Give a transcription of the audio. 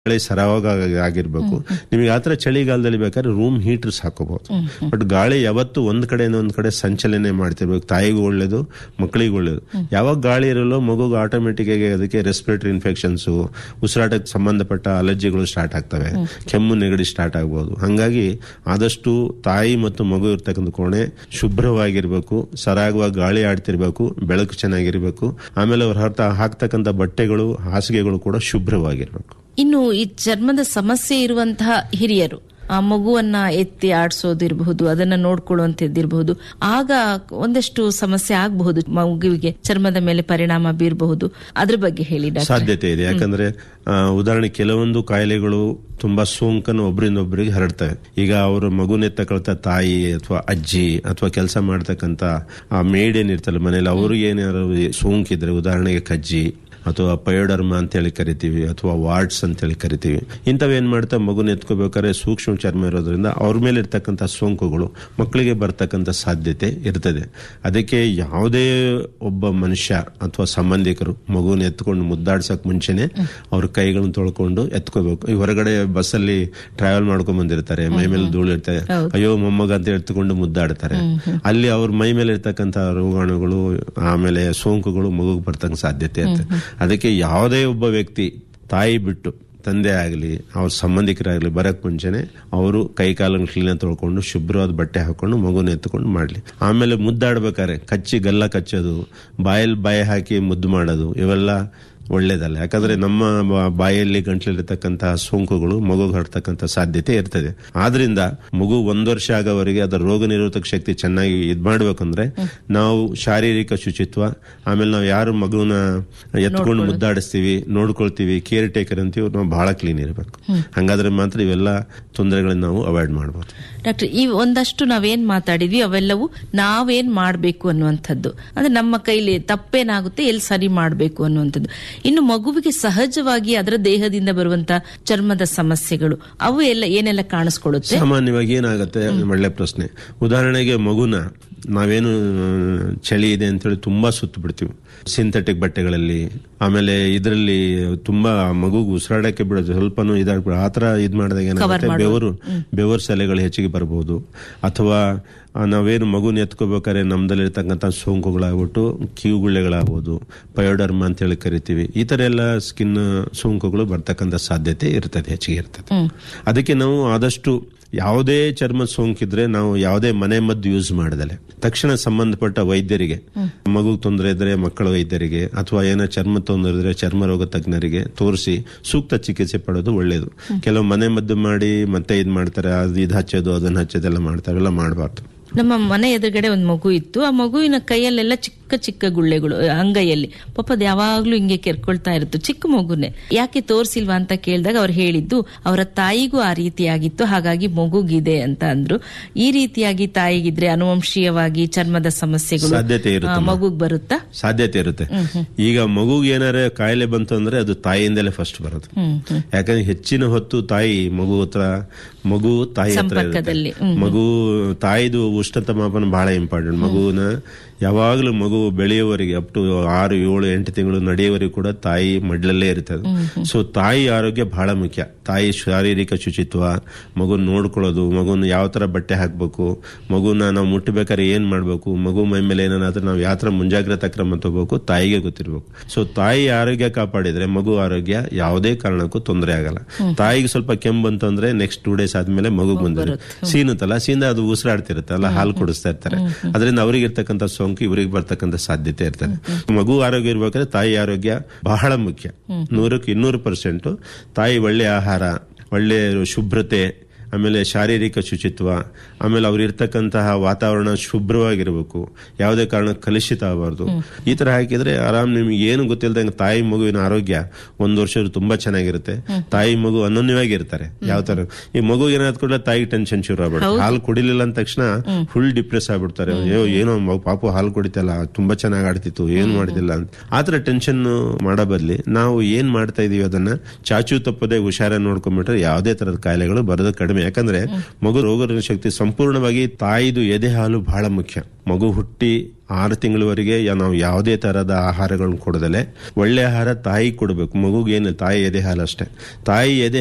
ಗಾಳಿ ಸರಾಗ ಆಗಿರ್ಬೇಕು ನಿಮಗೆ ಆತರ ಚಳಿಗಾಲದಲ್ಲಿ ಬೇಕಾದ್ರೆ ರೂಮ್ ಹೀಟರ್ಸ್ ಹಾಕೋಬಹುದು ಬಟ್ ಗಾಳಿ ಯಾವತ್ತು ಒಂದ್ ಕಡೆಯಿಂದ ಒಂದ್ ಕಡೆ ಸಂಚಲನೆ ಮಾಡ್ತಿರ್ಬೇಕು ತಾಯಿಗೂ ಒಳ್ಳೇದು ಮಕ್ಕಳಿಗೂ ಒಳ್ಳೇದು ಯಾವಾಗ ಗಾಳಿ ಇರಲ್ಲೋ ಮಗುಗೆ ಆಟೋಮೆಟಿಕ್ ಆಗಿ ಅದಕ್ಕೆ ರೆಸ್ಪಿರೇಟರಿ ಇನ್ಫೆಕ್ಷನ್ಸ್ ಉಸಿರಾಟಕ್ಕೆ ಸಂಬಂಧಪಟ್ಟ ಅಲರ್ಜಿಗಳು ಸ್ಟಾರ್ಟ್ ಆಗ್ತವೆ ಕೆಮ್ಮು ನೆಗಡಿ ಸ್ಟಾರ್ಟ್ ಆಗ್ಬೋದು ಹಂಗಾಗಿ ಆದಷ್ಟು ತಾಯಿ ಮತ್ತು ಮಗು ಇರ್ತಕ್ಕಂಥ ಕೋಣೆ ಶುಭ್ರವಾಗಿರ್ಬೇಕು ಸರಾಗವಾಗಿ ಗಾಳಿ ಆಡ್ತಿರ್ಬೇಕು ಬೆಳಕು ಚೆನ್ನಾಗಿರ್ಬೇಕು ಆಮೇಲೆ ಅವ್ರು ಹರ್ತ ಹಾಕ್ತಕ್ಕಂಥ ಬಟ್ಟೆಗಳು ಹಾಸಿಗೆಗಳು ಕೂಡ ಶುಭ್ರವಾಗಿರ್ಬೇಕು ಇನ್ನು ಈ ಚರ್ಮದ ಸಮಸ್ಯೆ ಇರುವಂತಹ ಹಿರಿಯರು ಆ ಮಗುವನ್ನ ಎತ್ತಿ ಆಡಿಸೋದಿರಬಹುದು ಅದನ್ನ ನೋಡ್ಕೊಳ್ಳುವಂತದ್ದಿರಬಹುದು ಆಗ ಒಂದಷ್ಟು ಸಮಸ್ಯೆ ಆಗಬಹುದು ಮಗುವಿಗೆ ಚರ್ಮದ ಮೇಲೆ ಪರಿಣಾಮ ಬೀರಬಹುದು ಅದ್ರ ಬಗ್ಗೆ ಹೇಳಿ ಡಾಕ್ಟರ್ ಸಾಧ್ಯತೆ ಇದೆ ಯಾಕಂದ್ರೆ ಆ, ಉದಾಹರಣೆ ಕೆಲವೊಂದು ಕಾಯಿಲೆಗಳು ತುಂಬಾ ಸೋಂಕನ್ನು ಒಬ್ಬರಿಂದ ಒಬ್ಬರಿಗೆ ಹರಡ್ತವೆ ಈಗ ಅವರು ಮಗುನ ಎತ್ತಕೊಳ್ತಾ ತಾಯಿ ಅಥವಾ ಅಜ್ಜಿ ಅಥವಾ ಕೆಲಸ ಮಾಡ್ತಕ್ಕಂತ ಆ ಮೇಡ್ ಏನಿರ್ತಲ್ಲ ಮನೇಲಿ ಅವ್ರಿಗೆ ಏನಾದ್ರು ಸೋಂಕಿದ್ರೆ ಉದಾಹರಣೆಗೆ ಕಜ್ಜಿ ಅಥವಾ ಪಯೋಡರ್ಮ ಅಂತ ಹೇಳಿ ಕರಿತೀವಿ ಅಥವಾ ವಾರ್ಡ್ಸ್ ಅಂತ ಹೇಳಿ ಕರಿತೀವಿ ಇಂಥವೇನ್ ಮಾಡ್ತಾ ಮಗುನ ಎತ್ಕೋಬೇಕಾದ್ರೆ ಸೂಕ್ಷ್ಮ ಚರ್ಮ ಇರೋದ್ರಿಂದ ಅವ್ರ ಮೇಲೆ ಇರ್ತಕ್ಕಂಥ ಸೋಂಕುಗಳು ಮಕ್ಕಳಿಗೆ ಬರ್ತಕ್ಕಂಥ ಸಾಧ್ಯತೆ ಇರ್ತದೆ ಅದಕ್ಕೆ ಯಾವುದೇ ಒಬ್ಬ ಮನುಷ್ಯ ಅಥವಾ ಸಂಬಂಧಿಕರು ಮಗುನ ಎತ್ಕೊಂಡು ಮುದ್ದಾಡ್ಸಕ್ ಮುಂಚೆನೆ ಅವ್ರ ಕೈಗಳನ್ನ ತೊಳ್ಕೊಂಡು ಎತ್ಕೋಬೇಕು ಈ ಹೊರಗಡೆ ಬಸ್ಸಲ್ಲಿ ಟ್ರಾವೆಲ್ ಮಾಡ್ಕೊಂಡ್ ಬಂದಿರ್ತಾರೆ ಮೈ ಮೇಲೆ ಧೂಳು ಇರ್ತಾರೆ ಅಯ್ಯೋ ಮೊಮ್ಮಗ ಅಂತ ಎತ್ಕೊಂಡು ಮುದ್ದಾಡ್ತಾರೆ ಅಲ್ಲಿ ಅವ್ರ ಮೈ ಮೇಲೆ ಇರ್ತಕ್ಕಂಥ ರೋಗಾಣುಗಳು ಆಮೇಲೆ ಸೋಂಕುಗಳು ಮಗುಗೆ ಬರ್ತಕ್ಕ ಸಾಧ್ಯತೆ ಇರ್ತದೆ ಅದಕ್ಕೆ ಯಾವುದೇ ಒಬ್ಬ ವ್ಯಕ್ತಿ ತಾಯಿ ಬಿಟ್ಟು ತಂದೆ ಆಗಲಿ ಅವ್ರ ಸಂಬಂಧಿಕರಾಗಲಿ ಬರಕ್ ಮುಂಚೆನೆ ಅವರು ಕೈ ಕಾಲನ್ನು ಕ್ಲೀನ್ ತೊಳ್ಕೊಂಡು ಶುಭ್ರವಾದ ಬಟ್ಟೆ ಹಾಕೊಂಡು ಮಗುನ ಎತ್ಕೊಂಡು ಮಾಡ್ಲಿ ಆಮೇಲೆ ಮುದ್ದಾಡ್ಬೇಕಾರೆ ಕಚ್ಚಿ ಗಲ್ಲ ಕಚ್ಚೋದು ಬಾಯಲ್ಲಿ ಬಾಯಿ ಹಾಕಿ ಮುದ್ದು ಮಾಡೋದು ಇವೆಲ್ಲ ಒಳ್ಳೇದಲ್ಲ ಯಾಕಂದ್ರೆ ನಮ್ಮ ಬ- ಬಾಯಲ್ಲಿ ಗಂಟ್ಲಲ್ಲಿರ್ತಕ್ಕಂತಹ ಸೋಂಕುಗಳು ಮಗುಗೆ ಹರಡ್ತಕ್ಕಂಥ ಸಾಧ್ಯತೆ ಇರ್ತದೆ ಆದ್ರಿಂದ ಮಗು ಒಂದ್ ವರ್ಷ ಆಗೋವರೆಗೆ ಅದರ ರೋಗ ನಿರೋಧಕ ಶಕ್ತಿ ಚೆನ್ನಾಗಿ ಇದ್ ಮಾಡ್ಬೇಕಂದ್ರೆ ನಾವು ಶಾರೀರಿಕ ಶುಚಿತ್ವ ಆಮೇಲೆ ನಾವು ಯಾರು ಮಗುನ ಎತ್ಕೊಂಡು ಮುದ್ದಾಡಿಸ್ತೀವಿ ನೋಡ್ಕೊಳ್ತೀವಿ ಕೇರ್ ಟೇಕರ್ ಅಂತೀವಿ ನಾವು ಬಹಳ ಕ್ಲೀನ್ ಇರಬೇಕು ಹಂಗಾದ್ರೆ ಮಾತ್ರ ಇವೆಲ್ಲ ತೊಂದರೆಗಳನ್ನ ನಾವು ಅವಾಯ್ಡ್ ಮಾಡಬಹುದು ಡಾಕ್ಟರ್ ಈ ಒಂದಷ್ಟು ನಾವೇನ್ ಮಾತಾಡಿದ್ವಿ ಅವೆಲ್ಲವೂ ನಾವೇನ್ ಮಾಡ್ಬೇಕು ಅನ್ನುವಂಥದ್ದು ಅಂದ್ರೆ ನಮ್ಮ ಕೈಲಿ ತಪ್ಪೇನಾಗುತ್ತೆ ಎಲ್ಲಿ ಸರಿ ಮಾಡ್ಬೇಕು ಅನ್ನುವಂಥದ್ದು ಇನ್ನು ಮಗುವಿಗೆ ಸಹಜವಾಗಿ ಅದರ ದೇಹದಿಂದ ಬರುವಂತ ಚರ್ಮದ ಸಮಸ್ಯೆಗಳು ಅವು ಎಲ್ಲ ಏನೆಲ್ಲ ಕಾಣಿಸ್ಕೊಳ್ಳುತ್ತೆ ಸಾಮಾನ್ಯವಾಗಿ ಏನಾಗುತ್ತೆ ಒಳ್ಳೆ ಪ್ರಶ್ನೆ ಉದಾಹರಣೆಗೆ ಮಗುನ ನಾವೇನು ಆ, ಚಳಿ ಇದೆ ಅಂತೇಳಿ ತುಂಬಾ ಸುತ್ತು ಬಿಡ್ತೀವಿ ಸಿಂಥೆಟಿಕ್ ಬಟ್ಟೆಗಳಲ್ಲಿ ಆಮೇಲೆ ಇದರಲ್ಲಿ ತುಂಬಾ ಮಗುಗೆ ಉಸಿರಾಡಕ್ಕೆ ಬಿಡೋದು ಸ್ವಲ್ಪನೂ ಇದಾಗ್ಬಿಡ ಆತರ ಇದ್ ಮಾಡಿದಾಗ ಏನಾಗುತ್ತೆ ಬೆವರು ಬೆವರು ಸೆಲೆಗಳು ಹೆಚ್ಚಿಗೆ ಬರಬಹುದು ಅಥವಾ ಆ, ನಾವೇನು ಮಗುನ ಎತ್ಕೋಬೇಕಾದ್ರೆ ನಮ್ದಲ್ಲಿರ್ತಕ್ಕಂಥ ಸೋಂಕುಗಳಾಗ್ಬಿಟ್ಟು ಕಿವುಗುಳ್ಳೆಗಳಾಗ್ಬೋದು ಪಯೋಡರ್ಮ ಅಂತ ಹೇಳಿ ಕರಿತೀವಿ ಈ ತರ ಎಲ್ಲ ಸ್ಕಿನ್ ಸೋಂಕುಗಳು ಬರ್ತಕ್ಕಂಥ ಸಾಧ್ಯತೆ ಇರ್ತದೆ ಹೆಚ್ಚಿಗೆ ಇರ್ತದೆ ಅದಕ್ಕೆ ನಾವು ಆದಷ್ಟು ಯಾವುದೇ ಚರ್ಮ ಸೋಂಕಿದ್ರೆ ನಾವು ಯಾವುದೇ ಮನೆ ಮದ್ದು ಯೂಸ್ ಮಾಡದಲೆ ತಕ್ಷಣ ಸಂಬಂಧಪಟ್ಟ ವೈದ್ಯರಿಗೆ ಮಗು ತೊಂದರೆ ಇದ್ರೆ ಮಕ್ಕಳ ವೈದ್ಯರಿಗೆ ಅಥವಾ ಏನೋ ಚರ್ಮ ತೊಂದರೆ ಇದ್ರೆ ಚರ್ಮ ರೋಗ ತಜ್ಞರಿಗೆ ತೋರಿಸಿ ಸೂಕ್ತ ಚಿಕಿತ್ಸೆ ಪಡೋದು ಒಳ್ಳೇದು ಕೆಲವು ಮನೆ ಮದ್ದು ಮಾಡಿ ಮತ್ತೆ ಇದ್ ಮಾಡ್ತಾರೆ ಅದು ಇದು ಹಚ್ಚೋದು ಅದನ್ನ ಹಚ್ಚೋದೆಲ್ಲ ಮಾಡ್ತಾರೆ ಎಲ್ಲ ಮಾಡಬಾರ್ದು ನಮ್ಮ ಮನೆ ಎದುರುಗಡೆ ಒಂದು ಮಗು ಇತ್ತು ಆ ಮಗುವಿನ ಕೈಯಲ್ಲೆಲ್ಲ ಚಿಕ್ಕ ಚಿಕ್ಕ ಗುಳ್ಳೆಗಳು ಆ, ಅಂಗೈಯಲ್ಲಿ ಪಾಪ ಅದು ಯಾವಾಗ್ಲೂ ಹಿಂಗೆ ಕೆರ್ಕೊಳ್ತಾ ಇರುತ್ತೆ ಚಿಕ್ಕ ಮಗುನೆ ಯಾಕೆ ತೋರ್ಸಿಲ್ವಾ ಅಂತ ಕೇಳಿದಾಗ ಅವ್ರು ಹೇಳಿದ್ದು ಅವರ ತಾಯಿಗೂ ಆ ರೀತಿಯಾಗಿತ್ತು ಹಾಗಾಗಿ ಮಗುಗಿದೆ ಅಂತ ಅಂದ್ರು ಈ ರೀತಿಯಾಗಿ ತಾಯಿಗಿದ್ರೆ ಅನುವಂಶೀಯವಾಗಿ ಚರ್ಮದ ಸಮಸ್ಯೆಗಳು ಸಾಧ್ಯತೆ ಆ, ಇರುತ್ತೆ ಮಗುಗ್ ಬರುತ್ತಾ ಸಾಧ್ಯತೆ ಇರುತ್ತೆ ಈಗ ಮಗುಗೆ ಏನಾರ ಕಾಯಿಲೆ ಬಂತು ಅಂದ್ರೆ ಅದು ತಾಯಿಯಿಂದಲೇ ಫಸ್ಟ್ ಬರೋದು ಯಾಕಂದ್ರೆ ಹೆಚ್ಚಿನ ಹೊತ್ತು ತಾಯಿ ಮಗು ಹತ್ರ ಮಗು ತಾಯಿ ಹತ್ರ ಇರುತ್ತೆ. ಸಂಪರ್ಕದಲ್ಲಿ, ಮಗು ತಾಯಿದು ಉಷ್ಣತ ಮಾಪನ ಬಹಳ ಇಂಪಾರ್ಟೆಂಟ್ ಮಗುವಿನ ಯಾವಾಗಲೂ ಮಗು ಬೆಳೆಯುವವರೆಗೆ ಅಪ್ ಟು ಆರು ಏಳು ಎಂಟು ತಿಂಗಳು ನಡೆಯುವವರೆಗೂ ಕೂಡ ತಾಯಿ ಮಡ್ಲಲ್ಲೇ ಇರ್ತದೆ ಸೊ ತಾಯಿ ಆರೋಗ್ಯ ಬಹಳ ಮುಖ್ಯ ತಾಯಿ ಶಾರೀರಿಕ ಶುಚಿತ್ವ ಮಗುನ ನೋಡ್ಕೊಳ್ಳೋದು ಮಗುನ ಯಾವ ತರ ಬಟ್ಟೆ ಹಾಕ್ಬೇಕು ಮಗುನ ನಾವು ಮುಟ್ಟಬೇಕಾದ್ರೆ ಏನ್ ಮಾಡ್ಬೇಕು ಮಗು ಮೈ ಮೇಲೆ ಏನಾದ್ರೆ ನಾವು ಯಾವ ತರ ಮುಂಜಾಗ್ರತಾ ಕ್ರಮ ತಗೋಬೇಕು ತಾಯಿಗೆ ಗೊತ್ತಿರ್ಬೇಕು ಸೊ ತಾಯಿ ಆರೋಗ್ಯ ಕಾಪಾಡಿದ್ರೆ ಮಗು ಆರೋಗ್ಯ ಯಾವುದೇ ಕಾರಣಕ್ಕೂ ತೊಂದರೆ ಆಗಲ್ಲ ತಾಯಿಗೆ ಸ್ವಲ್ಪ ಕೆಮ್ಮು ಬಂತು ಅಂದ್ರೆ ನೆಕ್ಸ್ಟ್ ಟೂ ಡೇಸ್ ಆದ್ಮೇಲೆ ಮಗು ಬಂದಿದೆ ಸೀನುತ್ತಲ್ಲ ಸೀನ ಅದು ಉಸಿರಾಡ್ತಿರುತ್ತಲ್ಲ ಹಾಲು ಕುಡಿಸ್ತಾ ಇರ್ತಾರೆ ಅದರಿಂದ ಅವ್ರಿಗೆ ಇರ್ತಕ್ಕಂಥ ಸೋಂಕು ಇವರಿಗೆ ಬರ್ತಕ್ಕಂಥ ಸಾಧ್ಯತೆ ಇರ್ತದೆ ಮಗು ಆರೋಗ್ಯ ಇರ್ಬೇಕಾದ್ರೆ ತಾಯಿ ಆರೋಗ್ಯ ಬಹಳ ಮುಖ್ಯ ನೂರಕ್ಕೆ ಇನ್ನೂರು ಪರ್ಸೆಂಟ್ ತಾಯಿ ಒಳ್ಳೆ ಆಹಾರ ಒಳ್ಳೆ ಶುಭ್ರತೆ ಆಮೇಲೆ ಶಾರೀರಿಕ ಶುಚಿತ್ವ ಆಮೇಲೆ ಅವ್ರು ಇರ್ತಕ್ಕಂತಹ ವಾತಾವರಣ ಶುಭ್ರವಾಗಿರ್ಬೇಕು ಯಾವುದೇ ಕಾರಣ ಕಲುಷಿತ ಆಗಬಾರ್ದು ಈ ತರ ಹಾಕಿದ್ರೆ ಆರಾಮ್ ನಿಮ್ಗೆ ಏನು ಗೊತ್ತಿಲ್ದಂಗೆ ತಾಯಿ ಮಗುವಿನ ಆರೋಗ್ಯ ಒಂದ್ ವರ್ಷ ತುಂಬಾ ಚೆನ್ನಾಗಿರುತ್ತೆ ತಾಯಿ ಮಗು ಅನನ್ಯವಾಗಿರ್ತಾರೆ ಯಾವ ತರ ಈ ಮಗು ಏನಾದ್ ಕೂಡ ತಾಯಿ ಟೆನ್ಷನ್ ಶುರು ಆಗ್ಬಿಡುತ್ತೆ ಹಾಲು ಕುಡಿಲಿಲ್ಲ ಅಂದ ತಕ್ಷಣ ಫುಲ್ ಡಿಪ್ರೆಸ್ ಆಗ್ಬಿಡ್ತಾರೆ ಅಯ್ಯೋ ಏನೋ ಮಗು ಪಾಪು ಹಾಲು ಕುಡಿತಲ್ಲ ತುಂಬಾ ಚೆನ್ನಾಗಿ ಆಡ್ತಿತ್ತು ಏನ್ ಮಾಡಿದಿಲ್ಲ ಅಂತ ಆತರ ಟೆನ್ಷನ್ ಮಾಡೋ ಬದ್ಲಿ ನಾವು ಏನ್ ಮಾಡ್ತಾ ಇದೀವಿ ಅದನ್ನ ಚಾಚು ತಪ್ಪದೆ ಹುಷಾರ ನೋಡ್ಕೊಂಡ್ಬಿಟ್ರೆ ಯಾವುದೇ ತರದ ಕಾಯಿಲೆಗಳು ಬರೋದು ಕಡಿಮೆ ಕಡಿಮೆ ಯಾಕಂದ್ರೆ ಮಗು ರೋಗನಿರೋಧಕ ಶಕ್ತಿ ಸಂಪೂರ್ಣವಾಗಿ ತಾಯಿದು ಎದೆ ಹಾಲು ಬಹಳ ಮುಖ್ಯ ಮಗು ಹುಟ್ಟಿ ಆರು ತಿಂಗಳವರೆಗೆ ನಾವು ಯಾವುದೇ ತರಹದ ಆಹಾರಗಳನ್ನು ಕೊಡದಲೆ ಒಳ್ಳೆ ಆಹಾರ ತಾಯಿ ಕೊಡಬೇಕು ಮಗುಗೆ ಏನು ತಾಯಿ ಎದೆ ಹಾಲು ಅಷ್ಟೇ ತಾಯಿ ಎದೆ